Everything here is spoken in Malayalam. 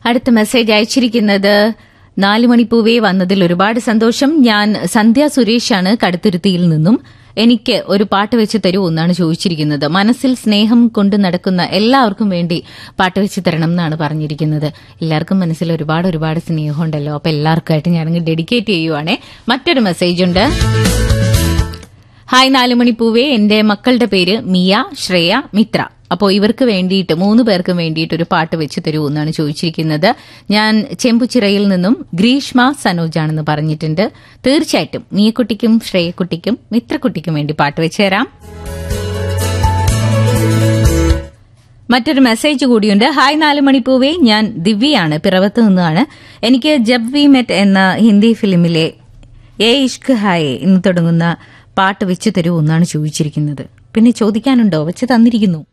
അടുത്ത മെസ്സേജ് അയച്ചിരിക്കുന്നത് നാല് മണിപ്പൂവേ വന്നതിൽ ഒരുപാട് സന്തോഷം ഞാൻ സന്ധ്യ സുരേഷാണ് കടുത്തുരുത്തിയിൽ നിന്നും എനിക്ക് ഒരു പാട്ട് വെച്ച് തരൂ എന്നാണ് ചോദിച്ചിരിക്കുന്നത് മനസ്സിൽ സ്നേഹം കൊണ്ട് നടക്കുന്ന എല്ലാവർക്കും വേണ്ടി പാട്ട് വെച്ച് തരണം എന്നാണ് പറഞ്ഞിരിക്കുന്നത് എല്ലാവർക്കും മനസ്സിൽ ഒരുപാട് ഒരുപാട് സ്നേഹമുണ്ടല്ലോ അപ്പൊ എല്ലാവർക്കുമായിട്ട് ഞാനങ്ങ് ഡെഡിക്കേറ്റ് ചെയ്യുവാണേ മറ്റൊരു മെസ്സേജ് ഉണ്ട് ഹായ് നാലുമണി പൂവേ എന്റെ മക്കളുടെ പേര് മിയ ശ്രേയ മിത്ര അപ്പോൾ ഇവർക്ക് വേണ്ടിയിട്ട് മൂന്ന് പേർക്കും വേണ്ടിയിട്ട് ഒരു പാട്ട് വെച്ച് തരൂ എന്നാണ് ചോദിച്ചിരിക്കുന്നത് ഞാൻ ചെമ്പുച്ചിറയിൽ നിന്നും ഗ്രീഷ്മ സനോജാണെന്ന് പറഞ്ഞിട്ടുണ്ട് തീർച്ചയായിട്ടും മിയക്കുട്ടിക്കും ശ്രേയക്കുട്ടിക്കും മിത്രക്കുട്ടിക്കും വേണ്ടി പാട്ട് വെച്ച് തരാം മറ്റൊരു മെസ്സേജ് കൂടിയുണ്ട് ഹായ് നാല് മണിപ്പൂവേ ഞാൻ ദിവ്യയാണ് പിറവത്ത് നിന്നാണ് എനിക്ക് ജബ് വി മെറ്റ് എന്ന ഹിന്ദി ഫിലിമിലെ ഏ ഇഷ്ക് ഹായ് എന്ന് തുടങ്ങുന്ന പാട്ട് വെച്ച് തരൂ എന്നാണ് ചോദിച്ചിരിക്കുന്നത് പിന്നെ ചോദിക്കാനുണ്ടോ വെച്ച് തന്നിരിക്കുന്നു